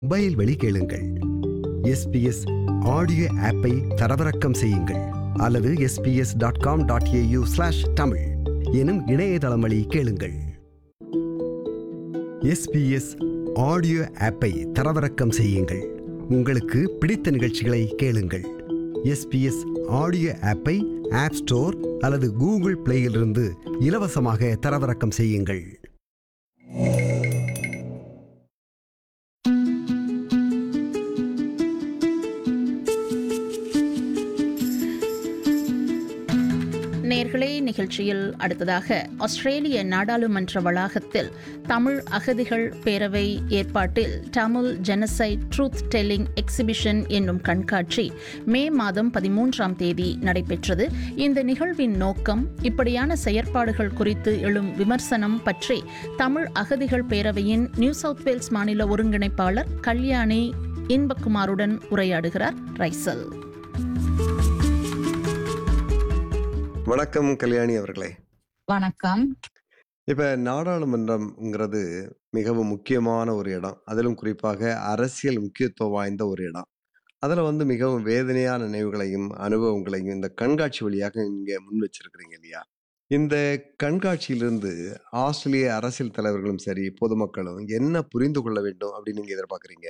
mobile வழி கேளுங்கள் SBS audio ஆப்பை தரவிறக்கம் செய்யுங்கள் அல்லது SBS dot com dot AU slash Tamil எனும் இணையதளம் வழி கேளுங்கள் எஸ்பிஎஸ் ஆடியோ ஆப்பை தரவிறக்கம் செய்யுங்கள் உங்களுக்கு பிடித்த நிகழ்ச்சிகளை கேளுங்கள் எஸ்பிஎஸ் ஆடியோ ஆப்பை ஆப் ஸ்டோர் அல்லது கூகுள் பிளேயிலிருந்து இலவசமாக தரவிறக்கம் செய்யுங்கள் நேர்களே நிகழ்ச்சியில் அடுத்ததாக ஆஸ்திரேலிய நாடாளுமன்ற வளாகத்தில் தமிழ் அகதிகள் பேரவை ஏற்பாட்டில் Tamil genocide truth telling exhibition என்னும் கண்காட்சி மே மாதம் பதிமூன்றாம் தேதி நடைபெற்றது இந்த நிகழ்வின் நோக்கம் இப்படியான செயற்பாடுகள் குறித்து எழும் விமர்சனம் பற்றி தமிழ் அகதிகள் பேரவையின் நியூ சவுத் வேல்ஸ் மாநில ஒருங்கிணைப்பாளர் கல்யாணி இன்பகுமாருடன் உரையாடுகிறார் ரைசல் வணக்கம் கல்யாணி அவர்களே வணக்கம் இப்ப நாடாளுமன்றம்ங்கிறது மிகவும் முக்கியமான ஒரு இடம் அதிலும் குறிப்பாக அரசியல் முக்கியத்துவம் வாய்ந்த ஒரு இடம் அதுல வந்து மிகவும் வேதனையான நினைவுகளையும் அனுபவங்களையும் இந்த கண்காட்சி வழியாக நீங்க முன் வச்சிருக்கிறீங்க இல்லையா இந்த கண்காட்சியிலிருந்து ஆஸ்திரேலிய அரசியல் தலைவர்களும் சரி பொதுமக்களும் என்ன புரிந்து கொள்ள வேண்டும் அப்படின்னு நீங்க எதிர்பார்க்கறீங்க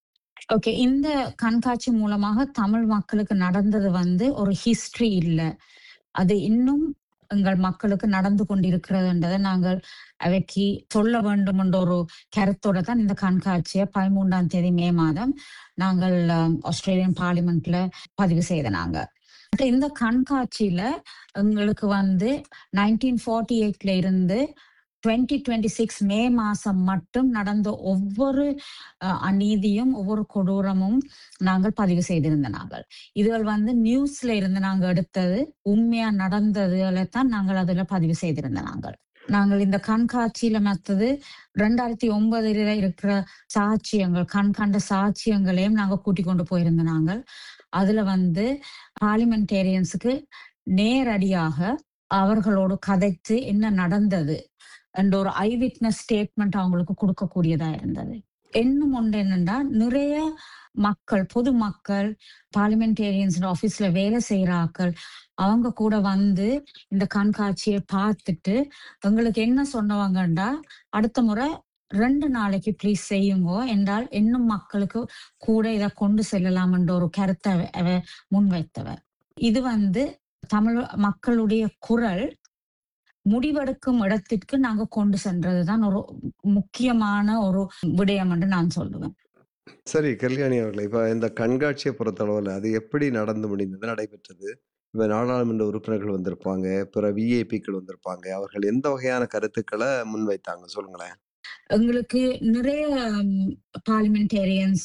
ஓகே இந்த கண்காட்சி மூலமாக தமிழ் மக்களுக்கு நடந்தது வந்து ஒரு ஹிஸ்டரி இல்ல அது இன்னும் எங்கள் மக்களுக்கு நடந்து கொண்டிருக்கிறதுன்றதை நாங்கள் அவைக்கு சொல்ல வேண்டும் என்ற ஒரு கருத்தோட தான் இந்த கண்காட்சியை பதிமூன்றாம் தேதி மே மாதம் நாங்கள் ஆம், ஆஸ்திரேலியன் பார்லிமெண்ட்ல பதிவு செய்த நாங்க மற்ற இந்த கண்காட்சியில எங்களுக்கு வந்து நைன்டீன் ஃபார்ட்டி எயிட்ல இருந்து டுவெண்ட்டி டுவெண்ட்டி சிக்ஸ் மே மாசம் மட்டும் நடந்த ஒவ்வொரு அஹ், அநீதியும் ஒவ்வொரு கொடூரமும் நாங்கள் பதிவு செய்திருந்த நாங்கள் இதுகள் வந்து நியூஸ்ல இருந்து நாங்க எடுத்தது உண்மையா நடந்ததுகளை தான் நாங்கள் அதுல பதிவு செய்திருந்த நாங்கள் நாங்கள் இந்த கண்காட்சியில மத்தது ரெண்டாயிரத்தி ஒன்பதுல இருக்கிற சாட்சியங்கள் கண் கண்ட சாட்சியங்களையும் நாங்க கூட்டிக் கொண்டு போயிருந்த நாங்கள் அதுல வந்து பார்லிமெண்டேரியன்ஸுக்கு நேரடியாக அவர்களோடு கதைத்து என்ன நடந்தது என்ற ஒரு ஐ விட்னஸ் ஸ்டேட்மெண்ட் அவங்களுக்கு கொடுக்கக்கூடியதா இருந்தது இன்னும் ஒன்று என்னன்னா நிறைய மக்கள் பொதுமக்கள் பார்லிமெண்டேரியன்ஸ் ஆபீஸ்ல வேலை செய்யற ஆட்கள் அவங்க கூட வந்து இந்த கண்காட்சியை பார்த்துட்டு எங்களுக்கு என்ன சொன்னவங்கண்டா அடுத்த முறை ரெண்டு நாளைக்கு ப்ளீஸ் செய்யுங்க என்றால் இன்னும் மக்களுக்கு கூட இதை கொண்டு செல்லலாம் என்ற ஒரு கருத்தை அவ- அவ முன்வைத்தவ இது வந்து தமிழ் மக்களுடைய குரல் முடிவெடுக்கும் இடத்திற்கு நாங்க கொண்டு சென்றதுதான் ஒரு முக்கியமான ஒரு விடயம் என்று நான் சொல்லுவேன் சரி கல்யாணி அவர்களே இப்ப இந்த கண்காட்சியை பொறுத்தளவுல அது எப்படி நடந்து முடிந்தது நடைபெற்றது இப்ப நாடாளுமன்ற உறுப்பினர்கள் வந்திருப்பாங்க பிற விஐபிக்கள் வந்திருப்பாங்க அவர்கள் எந்த வகையான கருத்துக்களை முன்வைத்தாங்க சொல்லுங்களேன் எங்களுக்கு நிறைய பார்லிமெண்டேரியன்ஸ்